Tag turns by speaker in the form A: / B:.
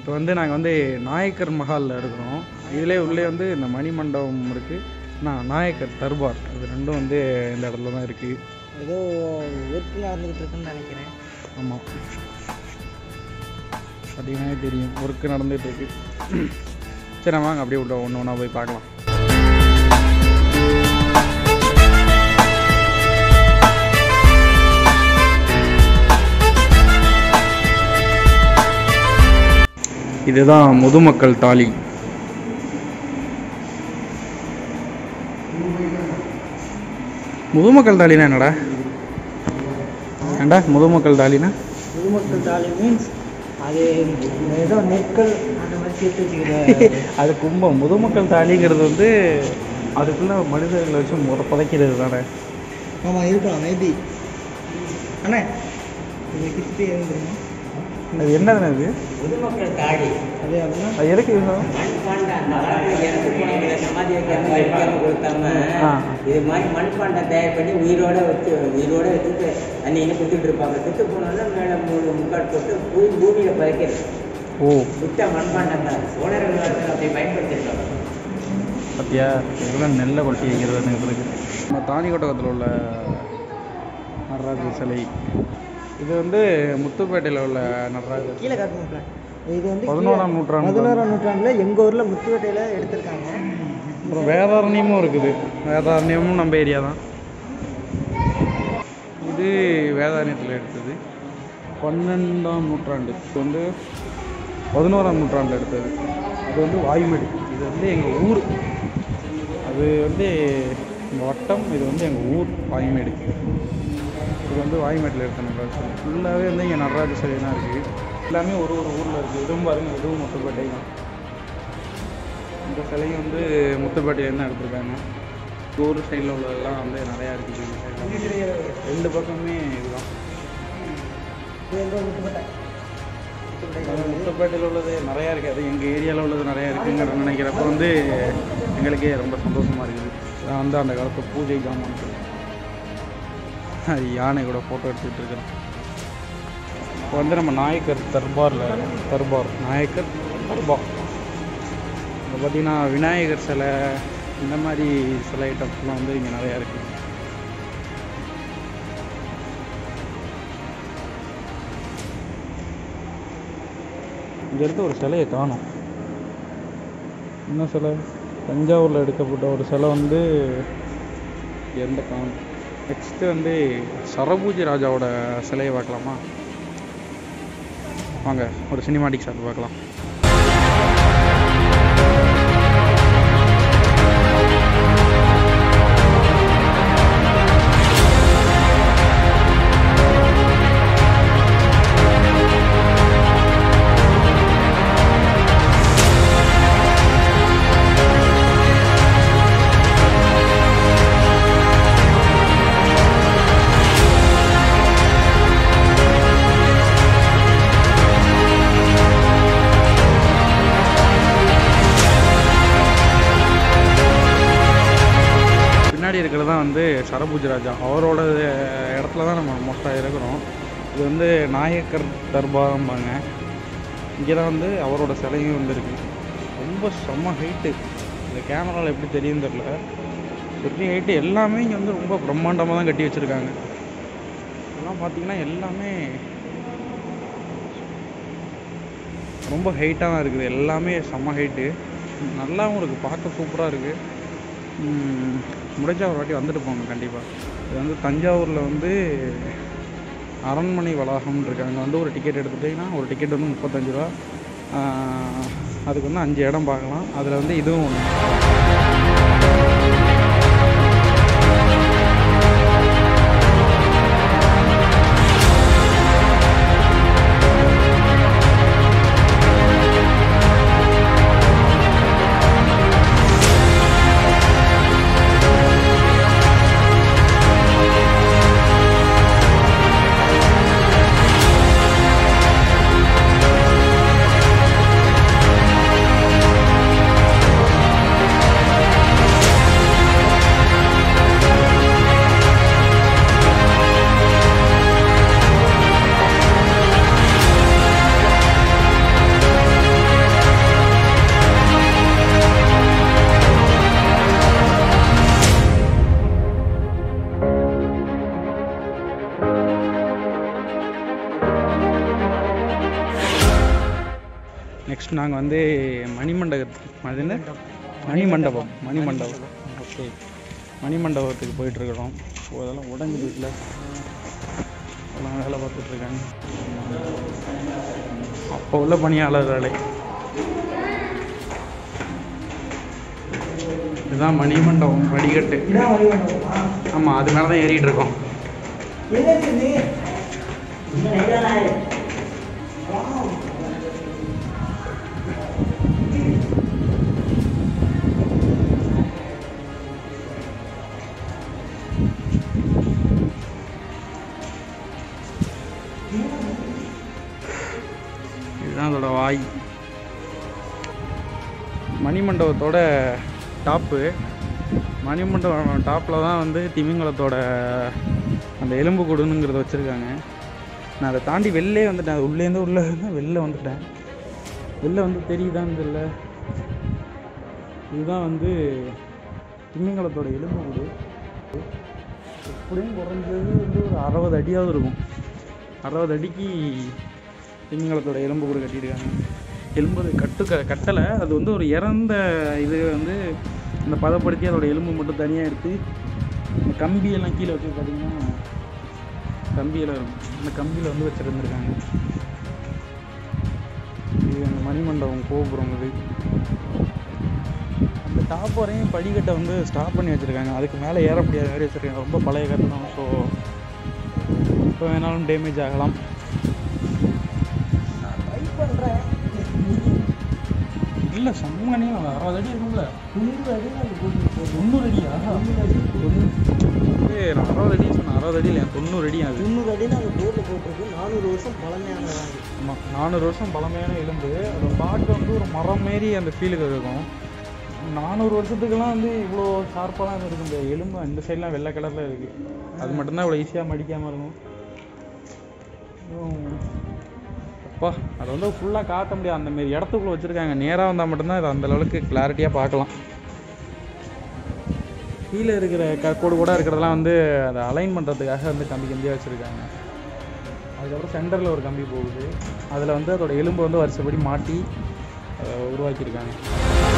A: இப்போ வந்து நாங்கள் வந்து நாயக்கர் மஹாலில் இருக்கிறோம் இதிலே உள்ளே வந்து இந்த மணிமண்டபம் இருக்குது நான் நாயக்கர் தர்பார் இது ரெண்டும் வந்து இந்த இடத்துல தான் இருக்குது
B: ஏதோ ஒர்க் நடந்துகிட்டு இருக்குன்னு நினைக்கிறேன்
A: ஆமாம் பார்த்தீங்கன்னா தெரியும் ஒர்க்கு நடந்துகிட்டு இருக்கு சரி நம்ம வாங்க அப்படியே விட்ட ஒன்று ஒன்றா போய் பார்க்கலாம் இதுதான் முதுமக்கள் தாலி முதுமக்கள் தாலினா என்னடா ஏண்டா முதுமக்கள் தாலினா
B: பொதுமக்கள் தாலி மீன்ஸ் அது ஏதோ நெற்கள் அந்த மாதிரி சேர்த்து வச்சுக்கிற
A: அது கும்பம் முதுமக்கள் தாலிங்கிறது வந்து அதுக்குள்ள மனிதர்களை வச்சு முத புதைக்கிறது தானே
B: ஆமாம் இருக்கலாம் மேபி அண்ணா இது கிட்டே தெரியுமா
A: அது என்னதுண்ணே இது
C: பொதுமக்கள் தாடி
B: அது அப்படின்னா
A: அது எதுக்கு யூஸ் ஆகும்
C: மண்பாண்டம் அந்த காலத்துல இறந்து போனவங்களை சமாதி வைக்காம வைக்காம கொடுக்காம
A: ஆ.
C: இது மாதிரி மண்பாண்டம் தயார் பண்ணி உயிரோட வச்சு உயிரோட வச்சுட்டு அன்னைக்கு குத்திட்டு இருப்பாங்க செத்து போனோம்னா மேலே மூணு முக்காடு போட்டு பூ பூமியில பதைக்கிறது
A: ஓ
C: விட்ட மண்பாண்டம் தான் சோழர்கள் காலத்துல அப்படி பயன்படுத்திருக்காங்க
A: பார்த்தியா இதெல்லாம் நெல்லை கொட்டி வைக்கிறது இருக்கு நம்ம தானிக்கோட்டகத்தில் உள்ள நடராஜர் சிலை இது வந்து முத்துப்பேட்டையில் உள்ள நடராஜர்
B: கீழே காட்டுங்க இது வந்து
A: பதினோராம் நூற்றாண்டு
B: பதினோராம் நூற்றாண்டில் எங்கள் ஊரில் முத்துவேட்டையில் எடுத்திருக்காங்க
A: அப்புறம் வேதாரண்யமும் இருக்குது வேதாரண்யமும் நம்ம ஏரியா தான் இது வேதாரண்யத்தில் எடுத்தது பன்னெண்டாம் நூற்றாண்டு இது வந்து பதினோராம் நூற்றாண்டில் எடுத்தது அது வந்து வாயுமேடு இது வந்து எங்கள் ஊர் அது வந்து எங்கள் வட்டம் இது வந்து எங்கள் ஊர் வாயுமேடு இது வந்து வாயுமேட்டில் எடுத்த நடராஜர் ஃபுல்லாகவே வந்து இங்கே நடராஜ சிலை தான் இருக்குது எல்லாமே ஒரு ஒரு ஊரில் இருக்குது இதுவும் பாருங்கள் இதுவும் முத்துப்பேட்டை தான் இந்த சிலையும் வந்து முத்துப்பேட்டையில தான் எடுத்திருக்காங்க ஊர் சைடில் உள்ளதெல்லாம் வந்து நிறையா இருக்குது இந்த side ல. ரெண்டு பக்கமே இதுதான்
B: இது எங்கள் முத்துப்பேட்டை
A: அது முத்துப்பேட்டையில் உள்ளது நிறையா இருக்குது அது எங்கள் ஏரியாவில் உள்ளது நிறையா இருக்குங்கிற நினைக்கிறப்ப வந்து எங்களுக்கே ரொம்ப சந்தோஷமாக இருக்குது நான் வந்து அந்த காலத்து பூஜை ஜாமான் அது யானை கூட ஃபோட்டோ எடுத்துக்கிட்டு இருக்கிறேன் இப்போ வந்து நம்ம நாயக்கர் தர்பாரில் தர்பார் நாயக்கர் தர்பார் இப்போ பார்த்தீங்கன்னா விநாயகர் சிலை இந்த மாதிரி சிலை ஐட்டம்ஸ்லாம் வந்து இங்கே நிறையா இருக்குது இங்கே இருக்க ஒரு சிலையை காணோம் என்ன சிலை தஞ்சாவூரில் எடுக்கப்பட்ட ஒரு சிலை வந்து எந்த காணும் நெக்ஸ்ட்டு வந்து சரபூஜி ராஜாவோட சிலையை பார்க்கலாமா வாங்க ஒரு சினிமாட்டிக் ஷாட் பார்க்கலாம் பின்னாடி இருக்கிறது தான் வந்து சரபூஜ் ராஜா அவரோட இடத்துல தான் நம்ம மோஸ்ட்டாக இருக்கிறோம் இது வந்து நாயக்கர் தர்பாரம்பாங்க இங்கே தான் வந்து அவரோட சிலையும் வந்து இருக்கு ரொம்ப செம்ம ஹைட்டு இந்த கேமராவில் எப்படி தெரியும் தெரில பெரிய ஹைட்டு எல்லாமே இங்கே வந்து ரொம்ப பிரம்மாண்டமாக தான் கட்டி வச்சுருக்காங்க இதெல்லாம் பார்த்தீங்கன்னா எல்லாமே ரொம்ப ஹைட்டாக தான் இருக்குது எல்லாமே செம்ம ஹைட்டு நல்லாவும் இருக்குது பார்க்க சூப்பராக இருக்குது முடிஞ்சா ஒரு வாட்டி வந்துட்டு போங்க கண்டிப்பாக இது வந்து தஞ்சாவூரில் வந்து அரண்மனை வளாகம்னு இருக்கு அங்கே வந்து ஒரு டிக்கெட் எடுத்துட்டிங்கன்னா ஒரு டிக்கெட் வந்து முப்பத்தஞ்சு ரூபா ஆஹ் அதுக்கு வந்து அஞ்சு இடம் பார்க்கலாம் அதில் வந்து இதுவும் ஒன்று நாங்கள் வந்து மணிமண்டபம் அது என்ன மணிமண்டபம் மணிமண்டபம் ஓகே மணிமண்டபத்துக்கு போயிட்டுருக்குறோம் ஸோ அதெல்லாம் உடஞ்சி வீட்டில் எல்லாம் வேலை பார்த்துட்ருக்காங்க அப்போ உள்ள பணியாளர்களே இதுதான் மணிமண்டபம் படிக்கட்டு
B: இதான் வழி பண்ணுவோமா
A: ஆமாம் அது மேலே தான் ஏறிட்டு இருக்கோம்
B: எங்க இருக்குது
A: இதுதான் அதோட வாய் மணிமண்டபத்தோட டாப்பு மணிமண்டபம் டாப்பில் தான் வந்து திமிங்கலத்தோட அந்த எலும்பு கூடுனுங்கிறத வச்சுருக்காங்க நான் அதை தாண்டி வெளிலே வந்துட்டேன் அது உள்ளேருந்து உள்ளே இருந்து வெளில வந்துட்டேன் வெளில வந்து தெரியுதான்னு தெரியல இதுதான் வந்து திமிங்கலத்தோட எலும்பு கூடு எப்படியும் குறைஞ்சது வந்து ஒரு அறுபது அடியாவது இருக்கும் அறுபது அடிக்கு திமிங்கலத்தோட எலும்பு கூட கட்டியிருக்காங்க எலும்பு கட்டு க கட்டலை அது வந்து ஒரு இறந்த இது வந்து இந்த பதப்படுத்தி அதோட எலும்பு மட்டும் தனியாக எடுத்து இந்த கம்பியெல்லாம் கீழே வச்சு பார்த்தீங்கன்னா கம்பியெல்லாம் இருக்கும் அந்த கம்பியில் வந்து வச்சுருந்துருக்காங்க இது அந்த மணிமண்டபம் கோபுரம் இது அந்த டாப் வரையும் படிக்கட்டை வந்து ஸ்டாப் பண்ணி வச்சுருக்காங்க அதுக்கு மேலே ஏற முடியாத மாதிரி வச்சுருக்காங்க ரொம்ப பழைய கட்டணம் ஸோ எப்போ வேணாலும் டேமேஜ் ஆகலாம்
B: ட்ரை பண்றேன்
A: இல்லை செம்ம நீளம் அறுபது அடி இருக்கும்ல
B: தொண்ணூறு அடி அது போட்டு
A: தொண்ணூறு அடியா தொண்ணூறு வந்து நான் அறுபது அடி சொன்னேன் அறுபது அடி இல்லை தொண்ணூறு அடி அது
B: தொண்ணூறு அடின்னு அந்த போர்டில் போட்டிருக்கு நானூறு வருஷம் பழமையான வாங்கி
A: ஆமாம் நானூறு வருஷம் பழமையான எலும்பு அதை பார்க்க வந்து ஒரு மரம் மாரி அந்த ஃபீலுக்கு இருக்கும் நானூறு வருஷத்துக்கெல்லாம் வந்து இவ்வளோ ஷார்ப்பாலாம் இது இருக்கு இந்த எலும்பு அந்த சைட்லாம் வெள்ளை கலரில் இருக்குது அது மட்டும்தான் இவ்வளோ ஈஸியாக மடிக்காமல் இருக்கும் அப்புறம் அப்பா அதை வந்து ஃபுல்லாக காட்ட முடியாது அந்த மாரி இடத்துக்குள்ள வச்சுருக்காங்க நேராக வந்தால் மட்டும்தான் இதை அந்த லெவலுக்கு கிளாரிட்டியாக பார்க்கலாம் கீழே இருக்கிற க கோடு கூட இருக்கிறதெல்லாம் வந்து அதை அலைன் பண்ணுறதுக்காக வந்து கம்பி கம்பியாக வச்சுருக்காங்க அதுக்கப்புறம் சென்டரில் ஒரு கம்பி போகுது அதில் வந்து அதோட எலும்பு வந்து வருஷப்படி மாட்டி அதை உருவாக்கியிருக்காங்க